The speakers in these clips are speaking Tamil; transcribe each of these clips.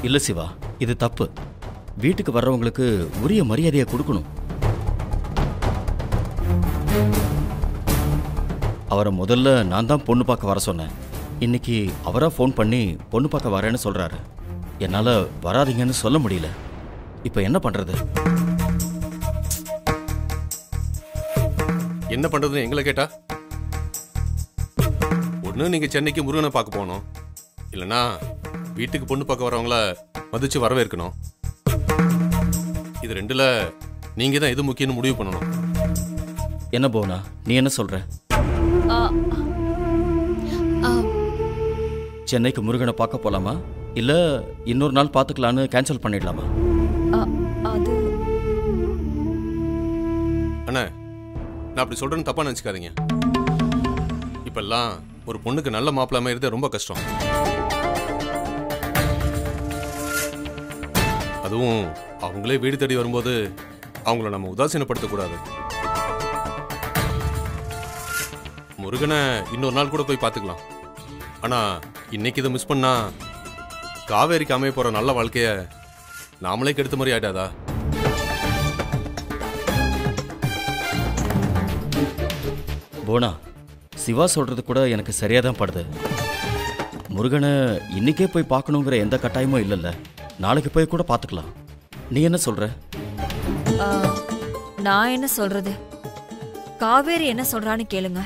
இல்ல சிவா இது தப்பு வீட்டுக்கு வர்றவங்களுக்கு உரிய மரியாதையை கொடுக்கணும் அவரை முதல்ல நான் தான் பொண்ணு பார்க்க வர சொன்னேன் இன்னைக்கு அவரா ஃபோன் பண்ணி பொண்ணு பார்க்க வரேன்னு சொல்றாரு என்னால வராதீங்கன்னு சொல்ல முடியல இப்போ என்ன பண்றது என்ன பண்றதுன்னு எங்களை கேட்டா ஒண்ணு நீங்க சென்னைக்கு முருகனை பார்க்க போகணும் இல்லனா வீட்டுக்கு பொண்ணு பார்க்க வரவங்கள மதிச்சு வரவேற்கணும் இது ரெண்டுல நீங்க தான் எது முக்கியம்னு முடிவு பண்ணணும் என்ன போனா நீ என்ன சொல்ற ஆ, ஆ, சென்னைக்கு முருகனை பார்க்க போலாமா இல்ல இன்னொரு நாள் பார்த்துக்கலான்னு கேன்சல் பண்ணிடலாமா ஆ, அது அண்ணா நான் அப்படி சொல்றேன்னு தப்பா நினைச்சுக்காதீங்க இப்பெல்லாம் ஒரு பொண்ணுக்கு நல்ல மாப்பிள்ளை அமைகிறது ரொம்ப கஷ்டம் அதுவும் அவங்களே வீடு தேடி வரும்போது அவங்கள நம்ம உதாசீனப்படுத்தக்கூடாது முருகனை இன்னொரு நாள் கூட போய் பார்த்துக்கலாம் ஆனா இன்னைக்கு இதை மிஸ் பண்ணா காவேரிக்கு அமைய போற நல்ல வாழ்க்கைய நாமளே கெடுத்த மாதிரி ஆயிட்டாதா போனா சிவா சொல்றது கூட எனக்கு சரியா தான் படுது முருகனை இன்னைக்கே போய் பார்க்கணுங்கிற எந்த கட்டாயமும் இல்லைல்ல நாளைக்கு போய் கூட பார்த்துக்கலாம் நீ என்ன சொல்ற ஆ, நான் என்ன சொல்றது காவேரி என்ன சொல்றான்னு கேளுங்க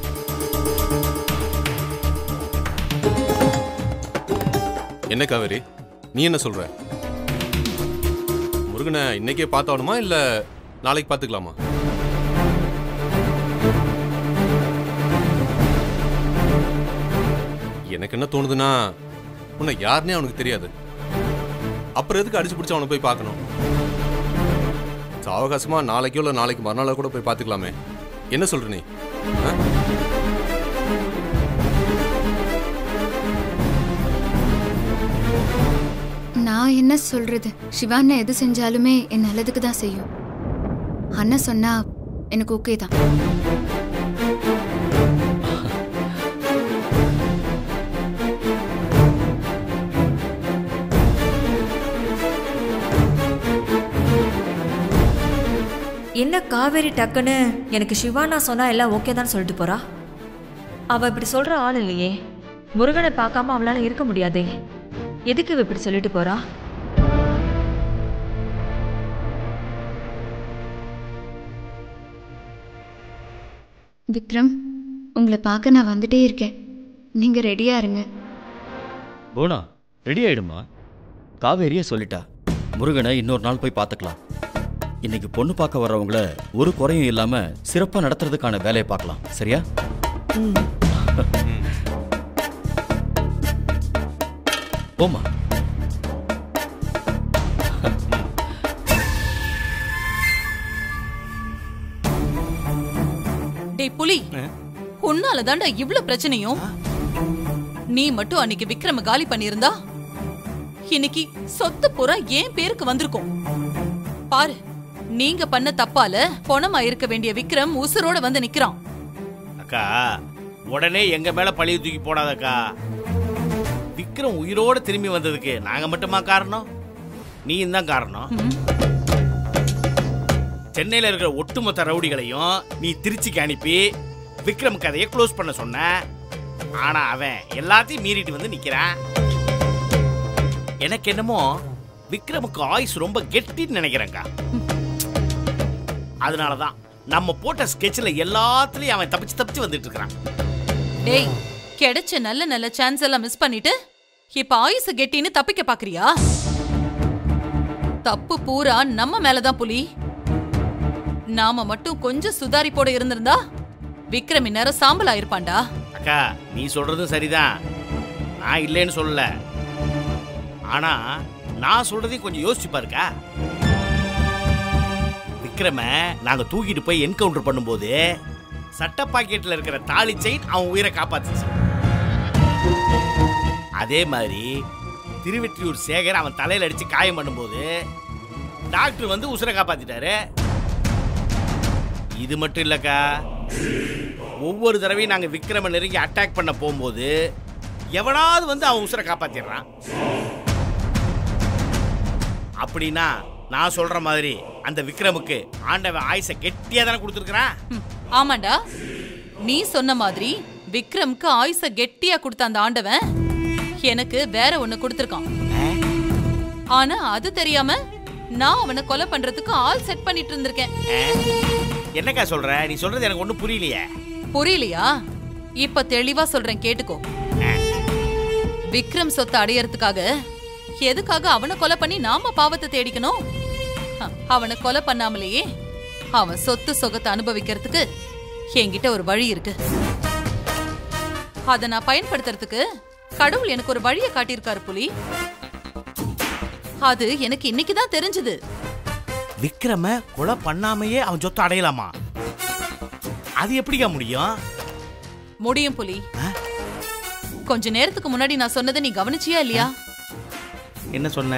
என்ன காவேரி நீ என்ன சொல்ற முருகனை இன்னைக்கே பார்த்தாகணுமா இல்ல நாளைக்கு பார்த்துக்கலாமா எனக்கு என்ன தோணுதுன்னா உன்னை யாருன்னே அவனுக்கு தெரியாது அப்புறம் எதுக்கு அடிச்சு பிடிச்சு அவனை போய் பார்க்கணும் சாவகாசமா நாளைக்கோ இல்லை நாளைக்கு மறுநாளோ கூட போய் பார்த்துக்கலாமே என்ன சொல்ற நீ ஆ? நான் என்ன சொல்றது சிவாண்ணா எது செஞ்சாலுமே என் நல்லதுக்கு தான் செய்யும் அண்ணன் சொன்னா எனக்கு ஓகே தான் என்ன காவேரி டக்குன்னு எனக்கு சிவானா சொன்னா எல்லாம் ஓகே தான் சொல்லிட்டு போறா அவ இப்படி சொல்ற ஆள் இல்லையே முருகனை பார்க்காம அவளால இருக்க முடியாதே எதுக்கு இவ இப்படி சொல்லிட்டு போறா விக்ரம் உங்களை பார்க்க நான் வந்துட்டே இருக்கேன் நீங்க ரெடியா இருங்க போனா ரெடி ஆயிடுமா காவேரியே சொல்லிட்டா முருகனை இன்னொரு நாள் போய் பார்த்துக்கலாம் இன்னைக்கு பொண்ணு பார்க்க வர்றவங்கள ஒரு குறையும் இல்லாம சிறப்பா நடத்துறதுக்கான வேலையை பார்க்கலாம் சரியா போமா டேய் புலி உன்னால தாண்டா இவ்ளோ பிரச்சனையும் நீ மட்டும் அன்னைக்கு விக்ரம காலி பண்ணியிருந்தா இன்னைக்கு சொத்து பூரா ஏன் பேருக்கு வந்திருக்கும் பாரு நீங்க பண்ண தப்பால பொணமா இருக்க வேண்டிய விக்ரம் உசுரோட வந்து நிக்கிறான் அக்கா உடனே எங்க மேல பழிய தூக்கி போடாதக்கா விக்ரம் உயிரோட திரும்பி வந்ததுக்கு நாங்க மட்டுமா காரணம் நீயும் தான் காரணம் சென்னையில இருக்கிற ஒட்டுமொத்த ரவுடிகளையும் நீ திருச்சிக்கு அனுப்பி விக்ரம் கதையை க்ளோஸ் பண்ண சொன்ன ஆனா அவன் எல்லாத்தையும் மீறிட்டு வந்து நிக்கிறான் எனக்கு என்னமோ விக்ரமுக்கு ஆயுஸ் ரொம்ப கெட்டின்னு நினைக்கிறேன்க்கா அதனாலதான் நம்ம போட்ட ஸ்கெட்சில் எல்லாத்துலயும் அவன் தப்பிச்சு தப்பிச்சு வந்துட்டு இருக்கிறான் டேய் கிடைச்ச நல்ல நல்ல சான்ஸ் எல்லாம் மிஸ் பண்ணிட்டு இப்ப ஆயுசு கெட்டின்னு தப்பிக்க பாக்குறியா தப்பு பூரா நம்ம மேலதான் புலி நாம மட்டும் கொஞ்சம் சுதாரிப்போட இருந்திருந்தா விக்ரம் இந்நேரம் சாம்பல் ஆயிருப்பான்டா அக்கா நீ சொல்றதும் சரிதான் நான் இல்லைன்னு சொல்லல ஆனா நான் சொல்றதையும் கொஞ்சம் யோசிச்சு பாருக்கா விக்ரம நாங்க தூக்கிட்டு போய் என்கவுண்டர் பண்ணும்போது சட்ட பாக்கெட்ல இருக்கிற தாலி செயின் அவன் உயிரை காப்பாத்துச்சு அதே மாதிரி திருவெற்றியூர் சேகர் அவன் தலையில அடிச்சு காயம் பண்ணும்போது டாக்டர் வந்து உசுரை காப்பாத்திட்டாரு இது மட்டும் இல்லக்கா ஒவ்வொரு தடவையும் நாங்க விக்ரம நெருங்கி அட்டாக் பண்ண போகும்போது எவனாவது வந்து அவன் உசுரை காப்பாத்திடுறான் அப்படின்னா நான் சொல்ற மாதிரி அந்த விக்ரமுக்கு ஆண்டவன் ஆயுச கெட்டியா தானே கொடுத்துருக்கிறான் ம், ஆமாண்டா நீ சொன்ன மாதிரி விக்ரம்க்கு ஆயுச கெட்டியா கொடுத்த அந்த ஆண்டவன் எனக்கு வேற ஒண்ணு கொடுத்திருக்கான் ஆனா அது தெரியாம நான் அவனை கொலை பண்றதுக்கு ஆள் செட் பண்ணிட்டு இருந்திருக்கேன் என்னக்கா சொல்ற நீ சொல்றது எனக்கு ஒன்றும் புரியலையே புரியலையா இப்ப தெளிவா சொல்றேன் கேட்டுக்கோ விக்ரம் சொத்தை அடையறதுக்காக எதுக்காக அவனை கொலை பண்ணி நாம பாவத்தை தேடிக்கணும் ஹ, அவனை கொலை பண்ணாமலேயே அவன் சொத்து சொகத்தை அனுபவிக்கிறதுக்கு என்கிட்ட ஒரு வழி இருக்கு அதை நான் பயன்படுத்துறதுக்கு கடவுள் எனக்கு ஒரு வழியை காட்டியிருக்காரு புலி அது எனக்கு இன்னைக்கு தான் தெரிஞ்சது விக்ரம கொலை பண்ணாமையே அவன் சொத்து அடையலாமா அது எப்படிக்கா முடியும் முடியும் புலி ஆ? கொஞ்ச நேரத்துக்கு முன்னாடி நான் சொன்னதை நீ கவனிச்சியா இல்லையா என்ன சொன்ன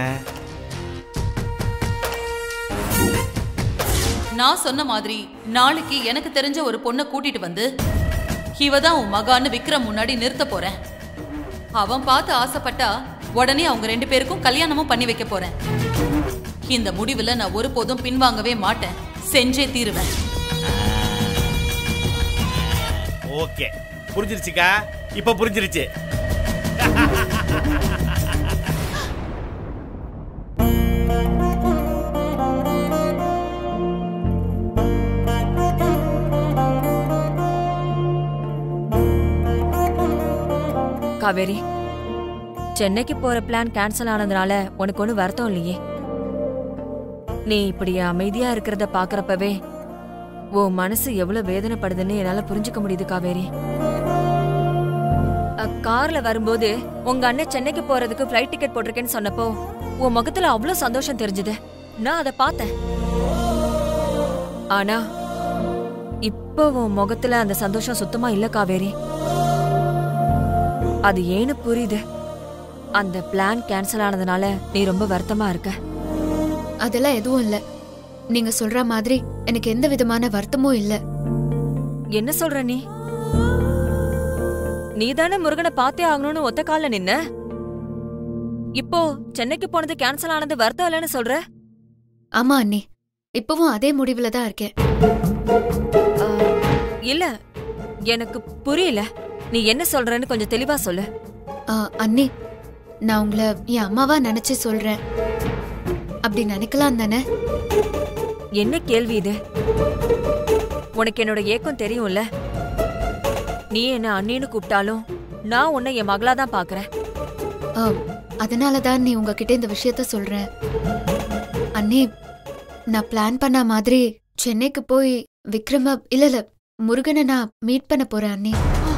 நான் சொன்ன மாதிரி நாளைக்கு எனக்கு தெரிஞ்ச ஒரு பொண்ணை கூட்டிட்டு வந்து இவ தான் உன் மகான்னு விக்ரம் முன்னாடி நிறுத்த போறேன் அவன் பார்த்து ஆசைப்பட்டா உடனே அவங்க ரெண்டு பேருக்கும் கல்யாணமும் பண்ணி வைக்க போறேன் இந்த முடிவுல நான் ஒருபோதும் பின்வாங்கவே மாட்டேன் செஞ்சே தீருவேன் ஓகே புரிஞ்சிருச்சுக்கா இப்ப புரிஞ்சிருச்சு காவேரி சென்னைக்கு போற பிளான் கேன்சல் ஆனதுனால உனக்கு ஒன்றும் வருத்தம் இல்லையே நீ இப்படி அமைதியா இருக்கிறத பாக்குறப்பவே உன் மனசு எவ்வளவு வேதனைப்படுதுன்னு என்னால புரிஞ்சுக்க முடியுது காவேரி அ, கார்ல வரும்போது உங்க அண்ணன் சென்னைக்கு போறதுக்கு ஃப்ளைட் டிக்கெட் போட்டிருக்கேன்னு சொன்னப்போ உன் முகத்துல அவ்வளவு சந்தோஷம் தெரிஞ்சது நான் அதை பார்த்தேன் ஆனா இப்போ உன் முகத்துல அந்த சந்தோஷம் சுத்தமா இல்ல காவேரி அது ஏன்னு புரியுது அந்த பிளான் கேன்சல் ஆனதுனால நீ ரொம்ப வருத்தமா இருக்க அதெல்லாம் எதுவும் இல்ல நீங்க சொல்ற மாதிரி எனக்கு எந்த விதமான வருத்தமும் இல்ல என்ன சொல்ற நீ நீ தானே முருகனை பார்த்தே ஆகணும்னு ஒத்த கால்ல நின்ன இப்போ சென்னைக்கு போனது கேன்சல் ஆனது வருத்தம் இல்லைன்னு சொல்ற ஆமா அண்ணி இப்பவும் அதே முடிவுல தான் இருக்கேன் ஆ, இல்ல எனக்கு புரியல நீ என்ன சொல்றன்னு கொஞ்சம் தெளிவா சொல்லு ஆ, அண்ணி நான் உங்களை என் அம்மாவா நினைச்சு சொல்றேன் அப்படி நினைக்கலாம் தானே என்ன கேள்வி இது உனக்கு என்னோட ஏக்கம் தெரியும்ல நீ என்ன அண்ணின்னு கூப்பிட்டாலும் நான் உன்னை என் மகளா தான் பாக்குறேன் ஆ, அதனால தான் நீ உங்ககிட்ட இந்த விஷயத்த சொல்றேன் அண்ணி நான் பிளான் பண்ண மாதிரி சென்னைக்கு போய் விக்ரம இல்ல இல்ல முருகனை நான் மீட் பண்ண போறேன் அண்ணி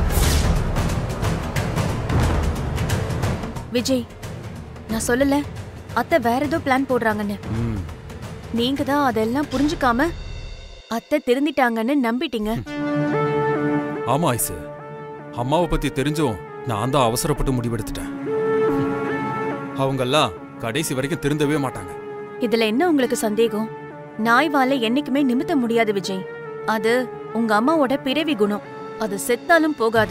விஜய் நான் சொல்லல அத்தை வேற ஏதோ பிளான் போடுறாங்கன்னு நீங்க தான் அதெல்லாம் புரிஞ்சுக்காம அத்தை திருந்திட்டாங்கன்னு நம்பிட்டீங்க ஆமா ஐசு அம்மாவை பத்தி தெரிஞ்சும் நான் தான் அவசரப்பட்டு முடிவெடுத்துட்டேன் அவங்கெல்லாம் கடைசி வரைக்கும் திருந்தவே மாட்டாங்க இதுல என்ன உங்களுக்கு சந்தேகம் நாய் வாலை என்னைக்குமே நிமித்த முடியாது விஜய் அது உங்க அம்மாவோட பிறவி குணம் அது செத்தாலும் போகாது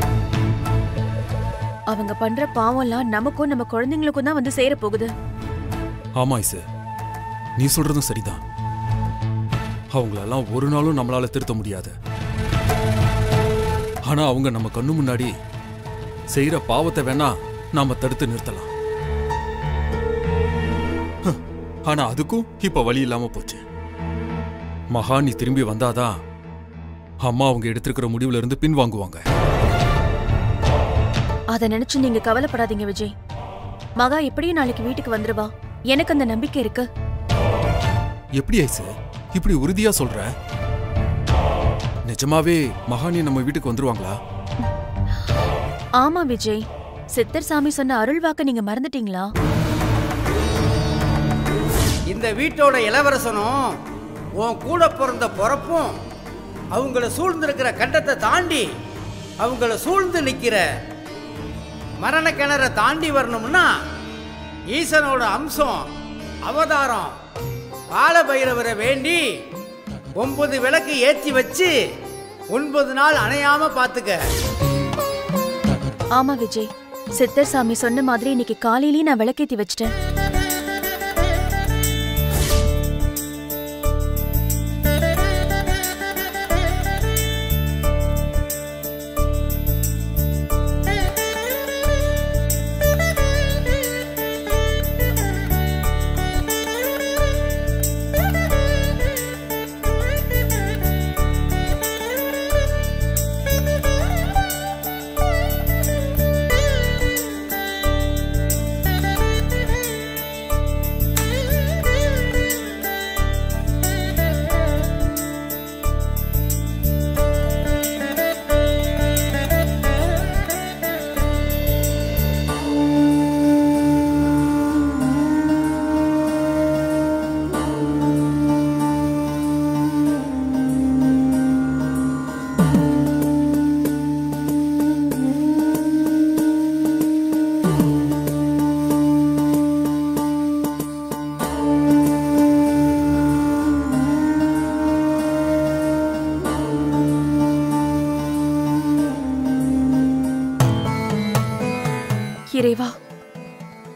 அவங்க பண்ற பாவம்லாம் நமக்கும் நம்ம குழந்தைங்களுக்கும் தான் வந்து சேர போகுது ஆமா ஐசு நீ சொல்றதும் சரிதான் அவங்களெல்லாம் ஒரு நாளும் நம்மளால திருத்த முடியாது ஆனா அவங்க நம்ம கண்ணு முன்னாடி செய்யற பாவத்தை வேணா நாம தடுத்து நிறுத்தலாம் ஹ், ஆனா அதுக்கும் இப்ப வழி இல்லாம போச்சு மகா நீ திரும்பி வந்தாதான் அம்மா அவங்க எடுத்திருக்கிற முடிவுல இருந்து பின்வாங்குவாங்க அத நினைச்சு நீங்க கவலைப்படாதீங்க விஜய் மகா எப்படியும் நாளைக்கு வீட்டுக்கு வந்துருவா எனக்கு அந்த நம்பிக்கை இருக்கு எப்படி ஐசு இப்படி உறுதியா சொல்ற நிஜமாவே மகானி நம்ம வீட்டுக்கு வந்துருவாங்களா ஆமா விஜய் சித்தர் சாமி சொன்ன அருள் வாக்க நீங்க மறந்துட்டீங்களா இந்த வீட்டோட இளவரசனும் உன் கூட பிறந்த பிறப்பும் அவங்கள சூழ்ந்திருக்கிற கண்டத்தை தாண்டி அவங்கள சூழ்ந்து நிற்கிற மரண கிணற தாண்டி வரணும்னா ஈசனோட அம்சம் அவதாரம் காலபைரவரை வேண்டி ஒன்பது விளக்கு ஏற்றி வச்சு ஒன்பது நாள் அணையாம பார்த்துக்க ஆமா விஜய் சித்தர் சாமி சொன்ன மாதிரி இன்னைக்கு காலையிலேயே நான் விளக்கேத்தி வச்சிட்டேன்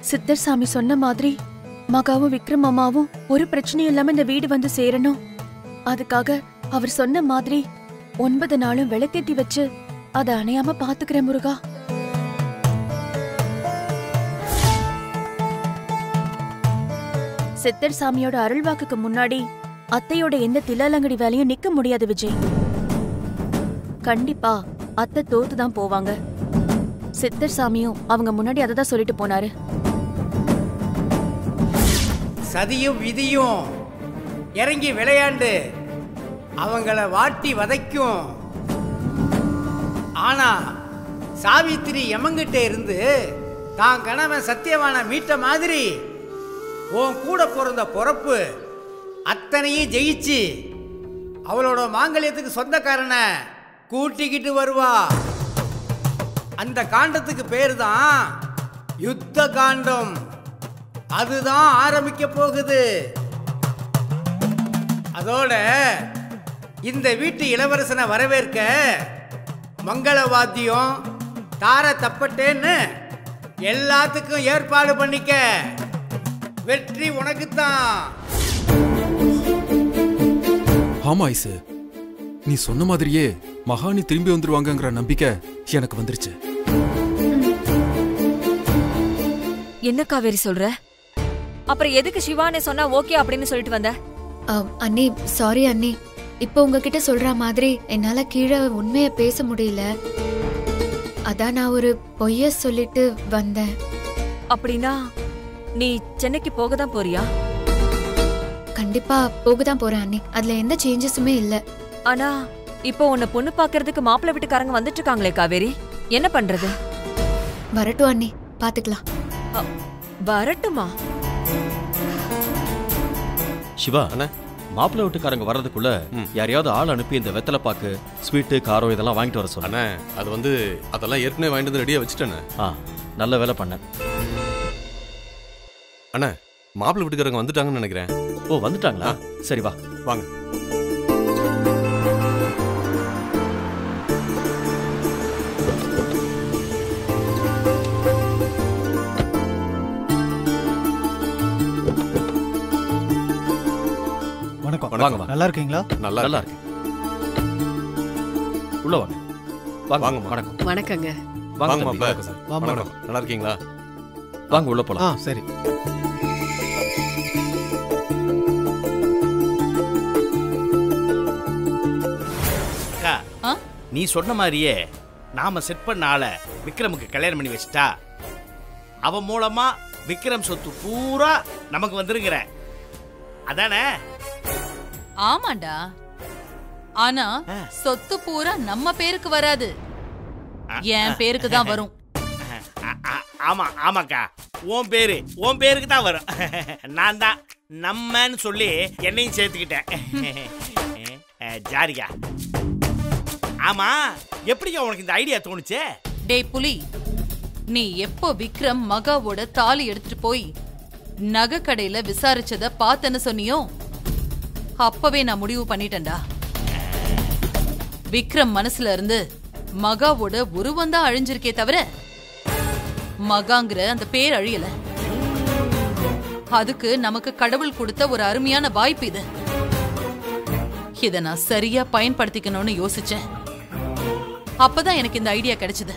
சித்தர் சாமி சொன்ன மாதிரி மகாவும் விக்ரம் அம்மாவும் ஒரு பிரச்சனையும் இல்லாம இந்த வீடு வந்து சேரணும் அதுக்காக அவர் சொன்ன மாதிரி ஒன்பது நாளும் விளக்கேத்தி வச்சு அதை அணையாம பாத்துக்கிறேன் முருகா சித்தர் சாமியோட அருள்வாக்குக்கு முன்னாடி அத்தையோட எந்த தில்லாலங்கடி வேலையும் நிக்க முடியாது விஜய் கண்டிப்பா அத்தை தோத்து தான் போவாங்க சித்தர் சாமியும் அவங்க முன்னாடி அதை தான் சொல்லிட்டு போனாரு சதியும் விதியும் இறங்கி விளையாண்டு அவங்கள வாட்டி வதைக்கும் ஆனா சாவித்திரி எமங்கிட்ட இருந்து தான் கணவன் சத்தியவான மீட்ட மாதிரி உன் கூட பிறந்த பொறப்பு அத்தனையும் ஜெயிச்சு அவளோட மாங்கல்யத்துக்கு சொந்தக்காரனை கூட்டிக்கிட்டு வருவா அந்த காண்டத்துக்கு பேர் தான் யுத்த காண்டம் அதுதான் ஆரம்பிக்க போகுது அதோட இந்த வீட்டு இளவரசனை வரவேற்க மங்கள வாத்தியம் தார தப்பட்டேன்னு எல்லாத்துக்கும் ஏற்பாடு பண்ணிக்க வெற்றி உனக்குத்தான் ஆமா ஐசு நீ சொன்ன மாதிரியே மகாணி திரும்பி வந்துருவாங்கங்கிற நம்பிக்கை எனக்கு வந்துருச்சு என்ன காவேரி சொல்ற அப்புறம் எதுக்கு சிவானே சொன்னா ஓகே அப்படின்னு சொல்லிட்டு வந்த அம், அண்ணி சாரி அண்ணி இப்போ உங்ககிட்ட சொல்ற மாதிரி என்னால கீழே உண்மையை பேச முடியல அதான் நான் ஒரு பொய்ய சொல்லிட்டு வந்தேன் அப்படின்னா நீ சென்னைக்கு போக தான் போறியா கண்டிப்பா போக தான் போறேன் அண்ணி அதுல எந்த சேஞ்சஸுமே இல்ல ஆனா இப்போ உன்னை பொண்ணு பாக்குறதுக்கு மாப்பிள்ளை வீட்டுக்காரங்க வந்துட்டு இருக்காங்களே காவேரி என்ன பண்றது வரட்டும் அண்ணி பாத்துக்கலாம் அ, வரட்டுமா சிவா அண்ணா. மாப்பிள்ளை வீட்டுக்காரங்க வர்றதுக்குள்ள ம். யாரையாவது ஆள் அனுப்பி இந்த வெத்தலை பாக்கு ஸ்வீட்டு காரம் இதெல்லாம் வாங்கிட்டு வர சொல்ல அண்ணே அது வந்து அதெல்லாம் ஏற்கனவே வாங்கிட்டு வந்து ரெடியாக வச்சுட்டேண்ணே ஆ நல்ல வேலை பண்ண அண்ணே மாப்பிள்ளை வீட்டுக்காரங்க வந்துட்டாங்கன்னு நினைக்கிறேன் ஓ வந்துட்டாங்களா சரி வா வாங்க வணக்கம் வாங்க வாங்க நல்லா இருக்கீங்களா நல்லா நல்லா இருக்கு. இருக்கு உள்ள வாங்க வாங்க வாங்கம்மா. வணக்கம் வணக்கங்க வாங்க வாங்கம்மா தம்பி. அப்பா. வாமா. வணக்கம் நல்லா இருக்கீங்களா வாங்க உள்ள ஆ போலாம் சரி அக்கா ஆ? நீ சொன்ன மாதிரியே நாம செட் பண்ண ஆளை விக்ரமுக்கு கல்யாணம் பண்ணி வச்சிட்டா அவன் மூலமா விக்ரம் சொத்து பூரா நமக்கு வந்துருங்கிற அதானே ஆமாண்டா ஆனா ஆ. சொத்து பூரா நம்ம பேருக்கு வராது என் பேருக்கு தான் வரும் ஆ- ஆ- ஆமா ஆமாக்கா உன் பேரு உன் பேருக்கு தான் வரும் நான் தான் நம்மன்னு சொல்லி என்னையும் சேர்த்துக்கிட்டேன் அஹ், ஜாரிகா ஆமா எப்படிக்கா உனக்கு இந்த ஐடியா தோணுச்சு டேய் புலி நீ எப்போ விக்ரம் மகாவோட தாலி எடுத்துட்டு போய் நகை கடையில விசாரிச்சத பார்த்தேன்னு சொன்னியோ அப்பவே நான் முடிவு பண்ணிட்டேன்டா விக்ரம் மனசுல இருந்து மகாவோட உருவம் தான் அழிஞ்சிருக்கே தவிர மகாங்கிற அந்த பேர் அழியல அதுக்கு நமக்கு கடவுள் கொடுத்த ஒரு அருமையான வாய்ப்பு இது இத நான் சரியா பயன்படுத்திக்கணும்னு யோசிச்சேன் அப்பதான் எனக்கு இந்த ஐடியா கிடைச்சது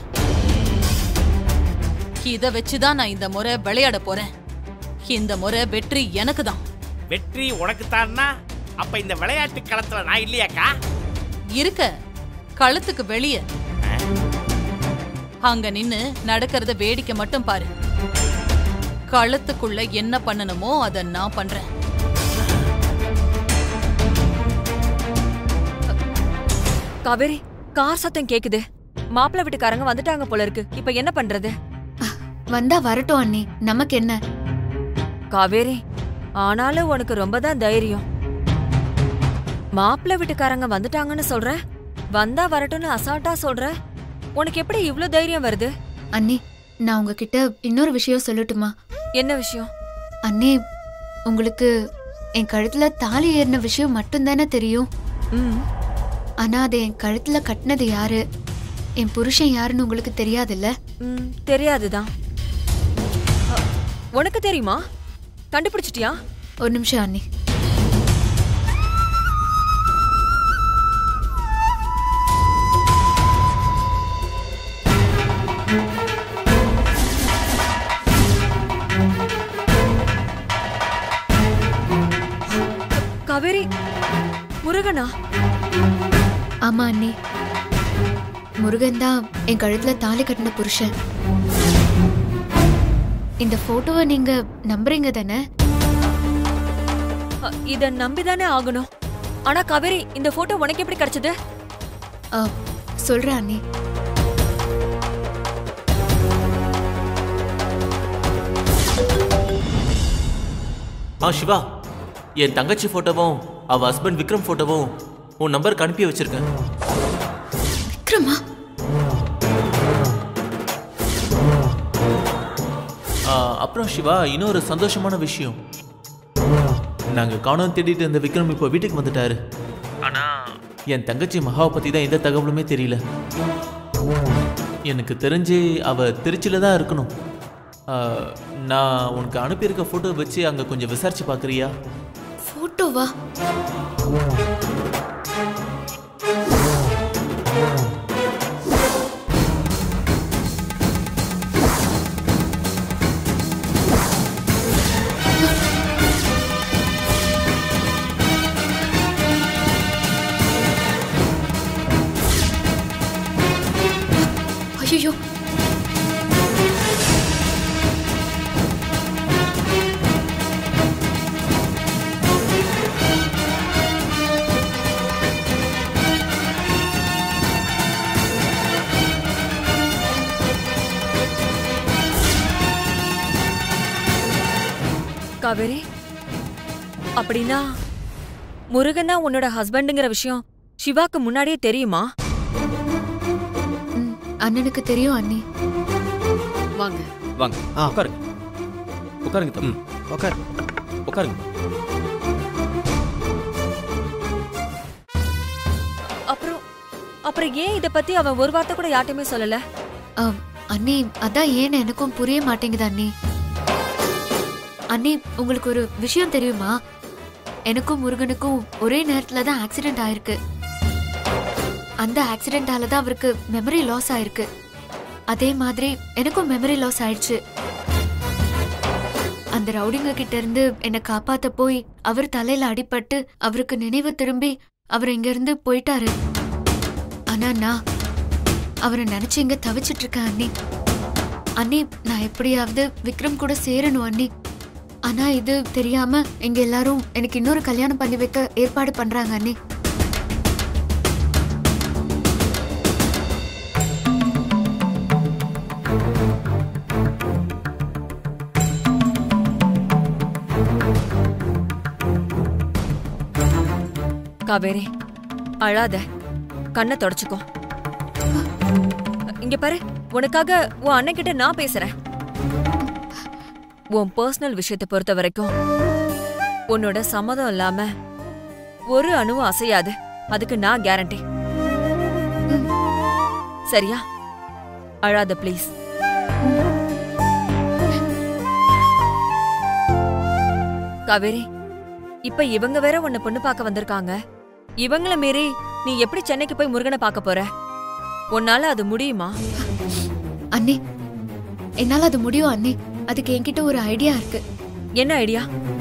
இத வச்சுதான் நான் இந்த முறை விளையாட போறேன் இந்த முறை வெற்றி எனக்கு தான் வெற்றி உனக்கு அப்ப இந்த விளையாட்டு களத்துல நான் இல்லையாக்கா இருக்க களத்துக்கு வெளிய அங்க நின்னு நடக்கிறத வேடிக்கை மட்டும் பாரு களத்துக்குள்ள என்ன பண்ணணுமோ அத நான் பண்றேன் காவேரி கார் சத்தம் கேக்குது மாப்பிள்ளை வீட்டுக்காரங்க வந்துட்டாங்க போல இருக்கு இப்ப என்ன பண்றது வந்தா வரட்டும் அண்ணி நமக்கு என்ன காவேரி ஆனாலும் உனக்கு ரொம்ப தான் தைரியம் மாப்பிள்ளை வீட்டுக்காரங்க வந்துட்டாங்கன்னு சொல்ற வந்தா வரட்டும்னு அசால்ட்டா சொல்ற உனக்கு எப்படி இவ்ளோ தைரியம் வருது அண்ணி நான் உங்ககிட்ட இன்னொரு விஷயம் சொல்லட்டுமா என்ன விஷயம் அண்ணி உங்களுக்கு என் கழுத்துல தாலி ஏறின விஷயம் மட்டும்தானே தெரியும் ம் ஆனா அதை என் கழுத்துல கட்டினது யாரு என் புருஷன் யாருன்னு உங்களுக்கு தெரியாதுல்ல ம் தெரியாதுதான் அ, உனக்கு தெரியுமா கண்டுபிடிச்சிட்டியா ஒரு நிமிஷம் அண்ணி காவேரி முருகனா ஆமா அண்ணி முருகன் தான் என் கழுத்துல தாலி கட்டின புருஷன் இந்த போட்டோவை நீங்க நம்புறீங்க தானே அ, இத நம்பிதானே ஆகணும் ஆனா காவேரி இந்த போட்டோ உனக்கு எப்படி கிடைச்சது ஆ, சொல்றேன் அண்ணி ஆ சிவா என் தங்கச்சி போட்டோவும் அவ ஹஸ்பண்ட் விக்ரம் போட்டோவும் உன் நம்பருக்கு அனுப்பி வச்சிருக்கேன் விக்ரமா ஆ, அப்புறம் சிவா இன்னொரு சந்தோஷமான விஷயம் நாங்க காணோம் தேடிட்டு இருந்த விக்ரம் இப்போ வீட்டுக்கு வந்துட்டாரு ஆனா என் தங்கச்சி மகாவை பத்தி தான் எந்த தகவலுமே தெரியல எனக்கு தெரிஞ்சு அவ திருச்சியில தான் இருக்கணும் ஆ, நான் உனக்கு அனுப்பியிருக்க போட்டோ வச்சு அங்க கொஞ்சம் விசாரிச்சு பார்க்கறியா போட்டோவா ஐயோ காவேரி அப்படின்னா முருகன் தான் உன்னோட ஹஸ்பண்டுங்கிற விஷயம் சிவாக்கு முன்னாடியே தெரியுமா ம், அண்ணனுக்கு தெரியும் அண்ணி வாங்க வாங்க உட்காருங்க உட்காருங்க தம்பி உட்காரு உட்காருங்க அப்புறம் அப்புறம் ஏன் இத பத்தி அவன் ஒரு வார்த்தை கூட யார்ட்டையுமே சொல்லல ஆ, அண்ணி அதான் ஏன்னு எனக்கும் புரிய மாட்டேங்குது அண்ணி அண்ணி உங்களுக்கு ஒரு விஷயம் தெரியுமா எனக்கும் முருகனுக்கும் ஒரே நேரத்துல தான் ஆக்சிடென்ட் ஆயிருக்கு அந்த ஆக்சிடென்டால தான் அவருக்கு மெமரி லாஸ் ஆயிருக்கு அதே மாதிரி எனக்கும் மெமரி லாஸ் ஆயிடுச்சு அந்த ரவுடிங்க கிட்ட இருந்து என்னை காப்பாத்த போய் அவர் தலையில அடிபட்டு அவருக்கு நினைவு திரும்பி அவர் இங்க இருந்து போயிட்டாரு ஆனா நான் அவரை நினைச்சு இங்க தவிச்சிட்டு இருக்கேன் அண்ணி அண்ணி நான் எப்படியாவது விக்ரம் கூட சேரணும் அண்ணி ஆனா இது தெரியாம இங்க எல்லாரும் எனக்கு இன்னொரு கல்யாணம் பண்ணி வைக்க ஏற்பாடு பண்றாங்க அண்ணி காவேரி அழாத கண்ணை தொடச்சுக்கோ இங்க பாரு உனக்காக உன் அண்ணன் கிட்ட நான் பேசுறேன் உன் பர்சனல் விஷயத்தை பொறுத்த வரைக்கும் உன்னோட சம்மதம் இல்லாம ஒரு அணுவும் அசையாது அதுக்கு நான் கேரண்டி சரியா அழாத ப்ளீஸ் காவேரி இப்ப இவங்க வேற உன்னை பொண்ணு பார்க்க வந்திருக்காங்க இவங்கள மீறி நீ எப்படி சென்னைக்கு போய் முருகனை பார்க்க போற உன்னால அது முடியுமா அண்ணி என்னால அது முடியும் அண்ணி அதுக்கு என்கிட்ட ஒரு ஐடியா இருக்கு என்ன ஐடியா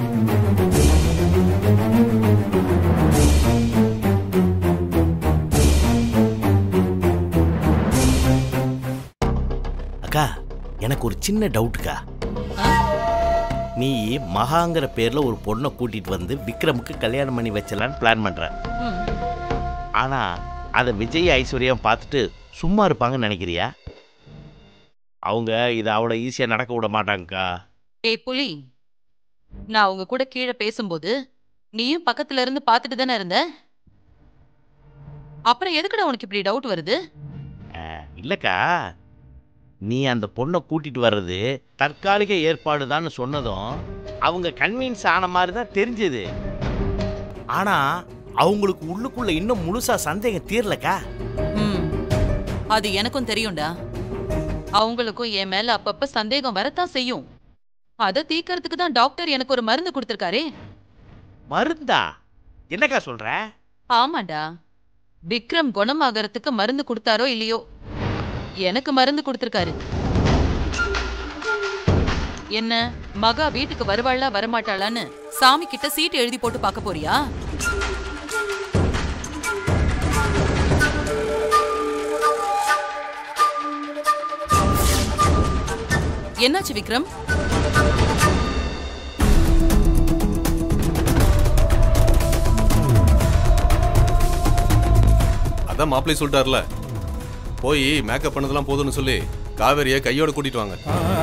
அக்கா எனக்கு ஒரு சின்ன டவுட்டுக்கா நீ மகாங்கிற பேர்ல ஒரு பொண்ணை கூட்டிட்டு வந்து விக்ரமுக்கு கல்யாணம் பண்ணி வச்சலான்னு பிளான் பண்ற ஆனா அதை விஜய் ஐஸ்வர்யம் பார்த்துட்டு சும்மா இருப்பாங்கன்னு நினைக்கிறியா அவங்க இதை அவ்வளோ ஈஸியாக நடக்க விட மாட்டாங்கக்கா ஏய் புலி நான் உங்க கூட கீழே பேசும்போது நீயும் பக்கத்துல இருந்து பார்த்துட்டு தானே இருந்த அப்புறம் எதுக்குடா உனக்கு இப்படி டவுட் வருது இல்லைக்கா நீ அந்த பொண்ணை கூட்டிட்டு வர்றது தற்காலிக ஏற்பாடு சொன்னதும் அவங்க கன்வின்ஸ் ஆன மாதிரி தான் தெரிஞ்சது ஆனா அவங்களுக்கு உள்ளுக்குள்ள இன்னும் முழுசா சந்தேகம் தீரலக்கா ம் அது எனக்கும் தெரியும்டா அவங்களுக்கும் என் மேல அப்பப்ப சந்தேகம் வரத்தான் செய்யும் அத தீக்கிறதுக்கு தான் டாக்டர் எனக்கு ஒரு மருந்து கொடுத்திருக்காரே மருந்தா என்னக்கா சொல்ற ஆமாடா விக்ரம் குணமாகறதுக்கு மருந்து கொடுத்தாரோ இல்லையோ எனக்கு மருந்து கொடுத்திருக்காரு என்ன மகா வீட்டுக்கு வருவாளா வரமாட்டாளான்னு சாமி கிட்ட சீட்டு எழுதி போட்டு பார்க்க போறியா என்னாச்சு விக்ரம் அதான் மாப்பிள்ளை சொல்லிட்டார்ல போய் மேக்கப் பண்ணதெல்லாம் போதும்னு சொல்லி காவேரியை கையோட கூட்டிட்டு வாங்க